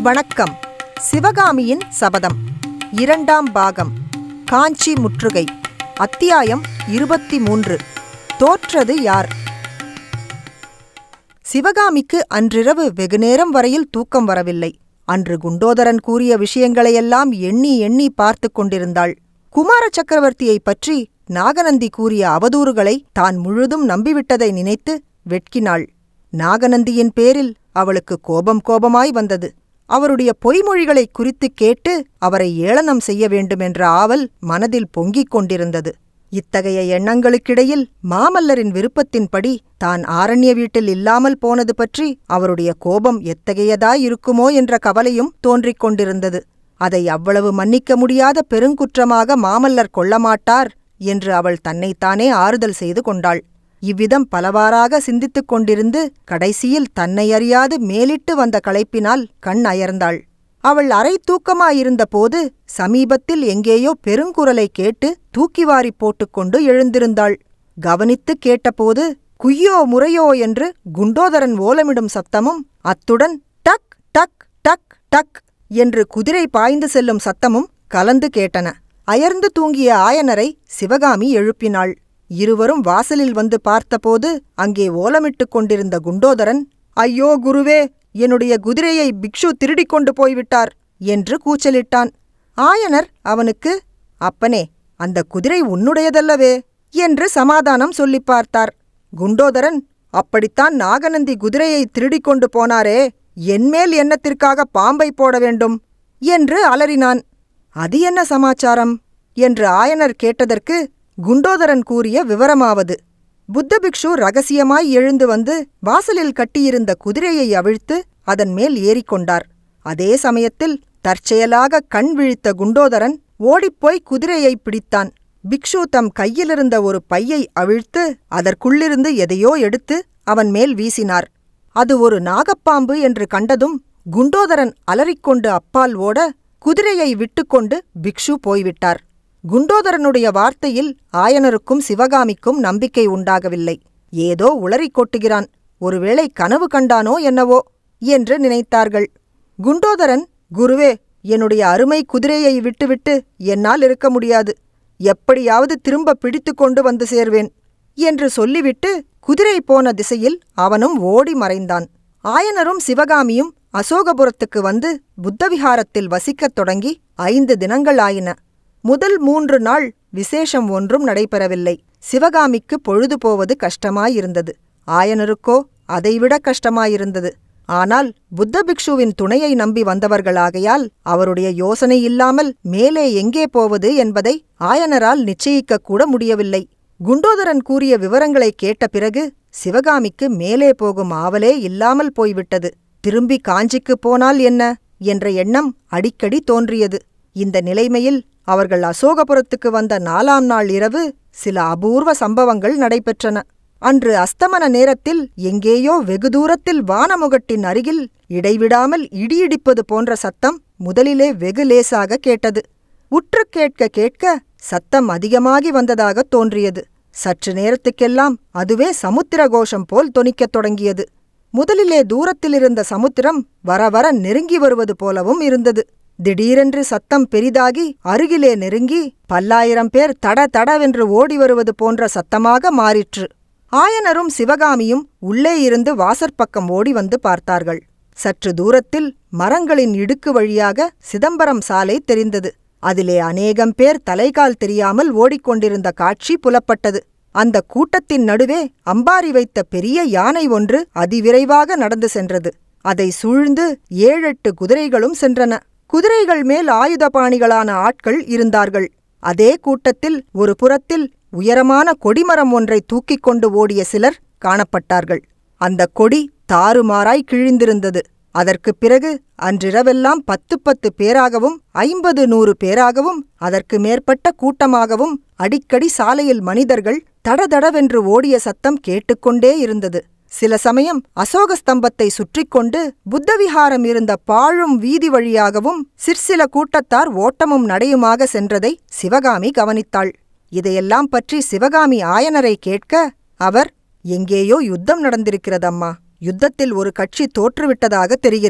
வணக்கம் சிவகாமியின் சபதம் இரண்டாம் பாகம் காஞ்சி முற்றுகை அத்தியாயம் இருபத்தி மூன்று தோற்றது யார் சிவகாமிக்கு அன்றிரவு வெகுநேரம் வரையில் தூக்கம் வரவில்லை அன்று குண்டோதரன் கூறிய விஷயங்களையெல்லாம் எண்ணி எண்ணி பார்த்து கொண்டிருந்தாள் குமார சக்கரவர்த்தியைப் பற்றி நாகநந்தி கூறிய அவதூறுகளை தான் முழுதும் நம்பிவிட்டதை நினைத்து வெட்கினாள் நாகநந்தியின் பேரில் அவளுக்கு கோபம் கோபமாய் வந்தது அவருடைய பொய்மொழிகளைக் குறித்துக் கேட்டு அவரை ஏளனம் செய்ய வேண்டுமென்ற ஆவல் மனதில் பொங்கிக் கொண்டிருந்தது இத்தகைய எண்ணங்களுக்கிடையில் மாமல்லரின் விருப்பத்தின்படி தான் ஆரண்ய வீட்டில் இல்லாமல் போனது பற்றி அவருடைய கோபம் எத்தகையதாயிருக்குமோ என்ற கவலையும் தோன்றிக் கொண்டிருந்தது அதை அவ்வளவு மன்னிக்க முடியாத பெருங்குற்றமாக மாமல்லர் கொள்ளமாட்டார் என்று அவள் தன்னைத்தானே ஆறுதல் செய்து கொண்டாள் இவ்விதம் பலவாறாக சிந்தித்துக் கொண்டிருந்து கடைசியில் தன்னை அறியாது மேலிட்டு வந்த களைப்பினால் கண் அயர்ந்தாள் அவள் அரை தூக்கமாயிருந்தபோது சமீபத்தில் எங்கேயோ பெருங்குரலை கேட்டு தூக்கி வாரிப் போட்டுக்கொண்டு எழுந்திருந்தாள் கவனித்துக் கேட்டபோது குய்யோ முறையோ என்று குண்டோதரன் ஓலமிடும் சத்தமும் அத்துடன் டக் டக் டக் டக் என்று குதிரை பாய்ந்து செல்லும் சத்தமும் கலந்து கேட்டன அயர்ந்து தூங்கிய ஆயனரை சிவகாமி எழுப்பினாள் இருவரும் வாசலில் வந்து பார்த்தபோது அங்கே ஓலமிட்டுக் கொண்டிருந்த குண்டோதரன் ஐயோ குருவே என்னுடைய குதிரையை பிக்ஷு திருடிக் கொண்டு போய்விட்டார் என்று கூச்சலிட்டான் ஆயனர் அவனுக்கு அப்பனே அந்த குதிரை உன்னுடையதல்லவே என்று சமாதானம் சொல்லிப் பார்த்தார் குண்டோதரன் அப்படித்தான் நாகநந்தி குதிரையை திருடிக் கொண்டு போனாரே என்மேல் எண்ணத்திற்காக பாம்பை போட வேண்டும் என்று அலறினான் அது என்ன சமாச்சாரம் என்று ஆயனர் கேட்டதற்கு குண்டோதரன் கூறிய விவரமாவது புத்த பிக்ஷு ரகசியமாய் எழுந்து வந்து வாசலில் கட்டியிருந்த குதிரையை அவிழ்த்து அதன் மேல் ஏறிக்கொண்டார் அதே சமயத்தில் தற்செயலாக கண் விழித்த குண்டோதரன் ஓடிப்போய் குதிரையை பிடித்தான் பிக்ஷு தம் கையிலிருந்த ஒரு பையை அவிழ்த்து அதற்குள்ளிருந்து எதையோ எடுத்து அவன் மேல் வீசினார் அது ஒரு நாகப்பாம்பு என்று கண்டதும் குண்டோதரன் அலறிக்கொண்டு அப்பால் ஓட குதிரையை விட்டுக்கொண்டு பிக்ஷு போய்விட்டார் குண்டோதரனுடைய வார்த்தையில் ஆயனருக்கும் சிவகாமிக்கும் நம்பிக்கை உண்டாகவில்லை ஏதோ உளறிக் கொட்டுகிறான் ஒருவேளை கனவு கண்டானோ என்னவோ என்று நினைத்தார்கள் குண்டோதரன் குருவே என்னுடைய அருமை குதிரையை விட்டுவிட்டு என்னால் இருக்க முடியாது எப்படியாவது திரும்ப பிடித்து கொண்டு வந்து சேர்வேன் என்று சொல்லிவிட்டு குதிரை போன திசையில் அவனும் ஓடி மறைந்தான் ஆயனரும் சிவகாமியும் அசோகபுரத்துக்கு வந்து புத்தவிகாரத்தில் வசிக்கத் தொடங்கி ஐந்து தினங்கள் ஆயின முதல் மூன்று நாள் விசேஷம் ஒன்றும் நடைபெறவில்லை சிவகாமிக்கு பொழுது போவது கஷ்டமாயிருந்தது ஆயனருக்கோ அதைவிட கஷ்டமாயிருந்தது ஆனால் புத்த பிக்ஷுவின் துணையை நம்பி வந்தவர்களாகையால் அவருடைய யோசனை இல்லாமல் மேலே எங்கே போவது என்பதை ஆயனரால் நிச்சயிக்கக்கூட முடியவில்லை குண்டோதரன் கூறிய விவரங்களை கேட்ட பிறகு சிவகாமிக்கு மேலே போகும் ஆவலே இல்லாமல் போய்விட்டது திரும்பி காஞ்சிக்குப் போனால் என்ன என்ற எண்ணம் அடிக்கடி தோன்றியது இந்த நிலைமையில் அவர்கள் அசோகபுரத்துக்கு வந்த நாலாம் நாள் இரவு சில அபூர்வ சம்பவங்கள் நடைபெற்றன அன்று அஸ்தமன நேரத்தில் எங்கேயோ வெகு தூரத்தில் வானமுகட்டின் அருகில் இடைவிடாமல் இடியிடிப்பது போன்ற சத்தம் முதலிலே வெகு லேசாக கேட்டது உற்று கேட்க கேட்க சத்தம் அதிகமாகி வந்ததாகத் தோன்றியது சற்று நேரத்துக்கெல்லாம் அதுவே சமுத்திர கோஷம் போல் தொனிக்கத் தொடங்கியது முதலிலே தூரத்திலிருந்த சமுத்திரம் வர வர நெருங்கி வருவது போலவும் இருந்தது திடீரென்று சத்தம் பெரிதாகி அருகிலே நெருங்கி பல்லாயிரம் பேர் தட தடவென்று ஓடி வருவது போன்ற சத்தமாக மாறிற்று ஆயனரும் சிவகாமியும் உள்ளே இருந்து வாசற்பக்கம் ஓடி வந்து பார்த்தார்கள் சற்று தூரத்தில் மரங்களின் இடுக்கு வழியாக சிதம்பரம் சாலை தெரிந்தது அதிலே அநேகம் பேர் தலைகால் தெரியாமல் ஓடிக்கொண்டிருந்த காட்சி புலப்பட்டது அந்த கூட்டத்தின் நடுவே அம்பாரி வைத்த பெரிய யானை ஒன்று அதிவிரைவாக நடந்து சென்றது அதை சூழ்ந்து ஏழெட்டு குதிரைகளும் சென்றன குதிரைகள் மேல் ஆயுதபாணிகளான ஆட்கள் இருந்தார்கள் அதே கூட்டத்தில் ஒரு புறத்தில் உயரமான கொடிமரம் ஒன்றை தூக்கிக் கொண்டு ஓடிய சிலர் காணப்பட்டார்கள் அந்த கொடி தாறுமாறாய் கிழிந்திருந்தது அதற்குப் பிறகு அன்றிரவெல்லாம் பத்து பத்து பேராகவும் ஐம்பது நூறு பேராகவும் அதற்கு மேற்பட்ட கூட்டமாகவும் அடிக்கடி சாலையில் மனிதர்கள் தடதடவென்று ஓடிய சத்தம் கேட்டுக்கொண்டே இருந்தது சில சமயம் அசோக ஸ்தம்பத்தை சுற்றிக் கொண்டு புத்தவிஹாரம் இருந்த பாழும் வீதி வழியாகவும் சிற்சில கூட்டத்தார் ஓட்டமும் நடையுமாக சென்றதை சிவகாமி கவனித்தாள் இதையெல்லாம் பற்றி சிவகாமி ஆயனரை கேட்க அவர் எங்கேயோ யுத்தம் நடந்திருக்கிறதம்மா யுத்தத்தில் ஒரு கட்சி தோற்றுவிட்டதாக தெரிகிறது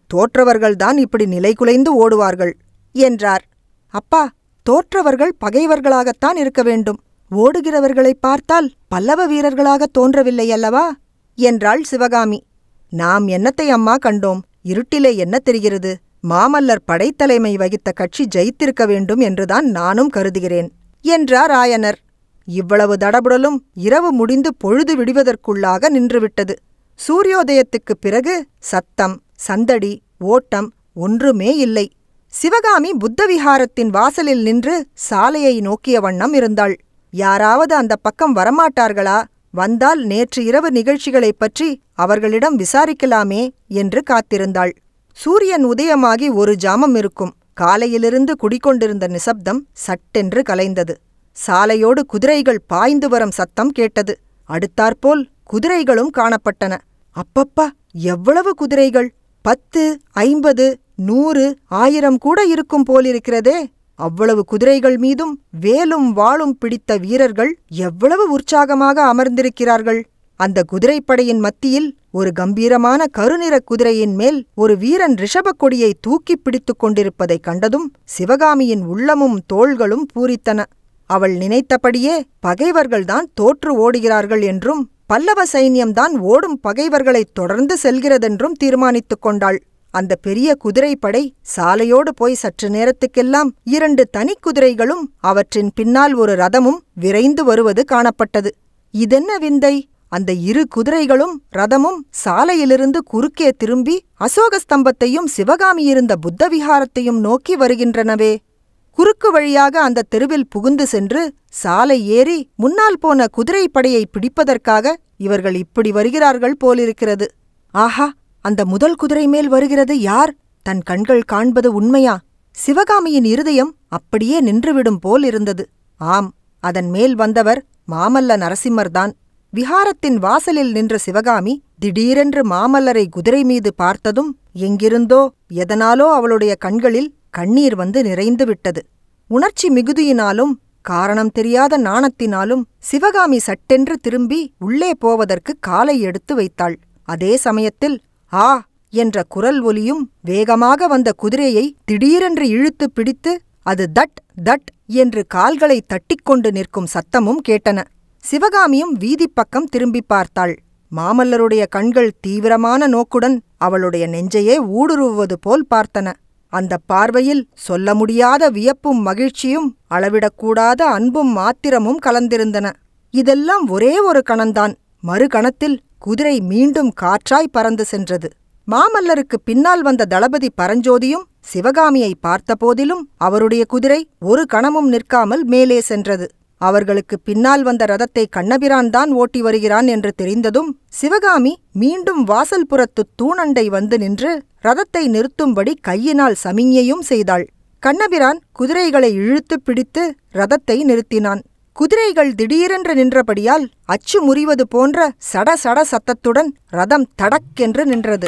தோற்றவர்கள்தான் இப்படி நிலைகுலைந்து ஓடுவார்கள் என்றார் அப்பா தோற்றவர்கள் பகைவர்களாகத்தான் இருக்க வேண்டும் ஓடுகிறவர்களைப் பார்த்தால் பல்லவ வீரர்களாக தோன்றவில்லை அல்லவா என்றாள் சிவகாமி நாம் என்னத்தை அம்மா கண்டோம் இருட்டிலே என்ன தெரிகிறது மாமல்லர் படைத்தலைமை வகித்த கட்சி ஜெயித்திருக்க வேண்டும் என்றுதான் நானும் கருதுகிறேன் என்றார் ஆயனர் இவ்வளவு தடபுடலும் இரவு முடிந்து பொழுது விடுவதற்குள்ளாக நின்றுவிட்டது சூரியோதயத்துக்குப் பிறகு சத்தம் சந்தடி ஓட்டம் ஒன்றுமே இல்லை சிவகாமி புத்தவிஹாரத்தின் வாசலில் நின்று சாலையை நோக்கிய வண்ணம் இருந்தாள் யாராவது அந்த பக்கம் வரமாட்டார்களா வந்தால் நேற்று இரவு நிகழ்ச்சிகளைப் பற்றி அவர்களிடம் விசாரிக்கலாமே என்று காத்திருந்தாள் சூரியன் உதயமாகி ஒரு ஜாமம் இருக்கும் காலையிலிருந்து குடிகொண்டிருந்த நிசப்தம் சட்டென்று கலைந்தது சாலையோடு குதிரைகள் பாய்ந்து வரும் சத்தம் கேட்டது அடுத்தாற்போல் குதிரைகளும் காணப்பட்டன அப்பப்பா எவ்வளவு குதிரைகள் பத்து ஐம்பது நூறு ஆயிரம் கூட இருக்கும் போலிருக்கிறதே அவ்வளவு குதிரைகள் மீதும் வேலும் வாளும் பிடித்த வீரர்கள் எவ்வளவு உற்சாகமாக அமர்ந்திருக்கிறார்கள் அந்த குதிரைப்படையின் மத்தியில் ஒரு கம்பீரமான கருநிற குதிரையின் மேல் ஒரு வீரன் ரிஷபக் கொடியை தூக்கிப் பிடித்துக் கொண்டிருப்பதைக் கண்டதும் சிவகாமியின் உள்ளமும் தோள்களும் பூரித்தன அவள் நினைத்தபடியே பகைவர்கள்தான் தோற்று ஓடுகிறார்கள் என்றும் பல்லவ சைன்யம்தான் ஓடும் பகைவர்களைத் தொடர்ந்து செல்கிறதென்றும் தீர்மானித்துக் கொண்டாள் அந்த பெரிய குதிரைப்படை சாலையோடு போய் சற்று நேரத்துக்கெல்லாம் இரண்டு தனிக் குதிரைகளும் அவற்றின் பின்னால் ஒரு ரதமும் விரைந்து வருவது காணப்பட்டது இதென்ன விந்தை அந்த இரு குதிரைகளும் ரதமும் சாலையிலிருந்து குறுக்கே திரும்பி அசோக ஸ்தம்பத்தையும் சிவகாமி இருந்த புத்தவிஹாரத்தையும் நோக்கி வருகின்றனவே குறுக்கு வழியாக அந்த தெருவில் புகுந்து சென்று சாலை ஏறி முன்னால் போன குதிரைப்படையை பிடிப்பதற்காக இவர்கள் இப்படி வருகிறார்கள் போலிருக்கிறது ஆஹா அந்த முதல் குதிரை மேல் வருகிறது யார் தன் கண்கள் காண்பது உண்மையா சிவகாமியின் இருதயம் அப்படியே நின்றுவிடும் போல் இருந்தது ஆம் அதன் மேல் வந்தவர் மாமல்ல நரசிம்மர்தான் விஹாரத்தின் வாசலில் நின்ற சிவகாமி திடீரென்று மாமல்லரை குதிரை மீது பார்த்ததும் எங்கிருந்தோ எதனாலோ அவளுடைய கண்களில் கண்ணீர் வந்து நிறைந்து விட்டது உணர்ச்சி மிகுதியினாலும் காரணம் தெரியாத நாணத்தினாலும் சிவகாமி சட்டென்று திரும்பி உள்ளே போவதற்கு காலை எடுத்து வைத்தாள் அதே சமயத்தில் ஆ என்ற குரல் ஒலியும் வேகமாக வந்த குதிரையை திடீரென்று இழுத்து பிடித்து அது தட் தட் என்று கால்களை தட்டிக்கொண்டு நிற்கும் சத்தமும் கேட்டன சிவகாமியும் வீதிப்பக்கம் திரும்பி பார்த்தாள் மாமல்லருடைய கண்கள் தீவிரமான நோக்குடன் அவளுடைய நெஞ்சையே ஊடுருவுவது போல் பார்த்தன அந்த பார்வையில் சொல்ல முடியாத வியப்பும் மகிழ்ச்சியும் அளவிடக்கூடாத அன்பும் ஆத்திரமும் கலந்திருந்தன இதெல்லாம் ஒரே ஒரு கணந்தான் மறு கணத்தில் குதிரை மீண்டும் காற்றாய் பறந்து சென்றது மாமல்லருக்கு பின்னால் வந்த தளபதி பரஞ்சோதியும் சிவகாமியை பார்த்தபோதிலும் அவருடைய குதிரை ஒரு கணமும் நிற்காமல் மேலே சென்றது அவர்களுக்கு பின்னால் வந்த ரதத்தை கண்ணபிரான் தான் ஓட்டி வருகிறான் என்று தெரிந்ததும் சிவகாமி மீண்டும் வாசல் புறத்து தூணண்டை வந்து நின்று ரதத்தை நிறுத்தும்படி கையினால் சமிஞ்ஞையும் செய்தாள் கண்ணபிரான் குதிரைகளை இழுத்துப் பிடித்து ரதத்தை நிறுத்தினான் குதிரைகள் திடீரென்று நின்றபடியால் அச்சு முறிவது போன்ற சட சட சத்தத்துடன் ரதம் தடக்கென்று நின்றது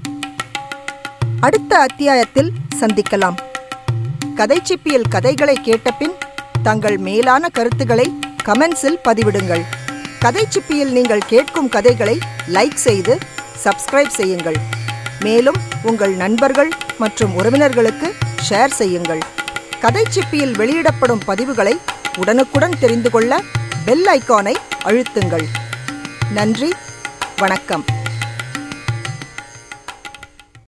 அடுத்த அத்தியாயத்தில் சந்திக்கலாம் கதைச்சிப்பியல் கதைகளை கேட்டபின் தங்கள் மேலான கருத்துக்களை கமெண்ட்ஸில் பதிவிடுங்கள் கதைச்சிப்பியில் நீங்கள் கேட்கும் கதைகளை லைக் செய்து சப்ஸ்கிரைப் செய்யுங்கள் மேலும் உங்கள் நண்பர்கள் மற்றும் உறவினர்களுக்கு ஷேர் செய்யுங்கள் கதைச்சிப்பியில் வெளியிடப்படும் பதிவுகளை உடனுக்குடன் தெரிந்து கொள்ள பெல் ஐக்கானை அழுத்துங்கள் நன்றி வணக்கம்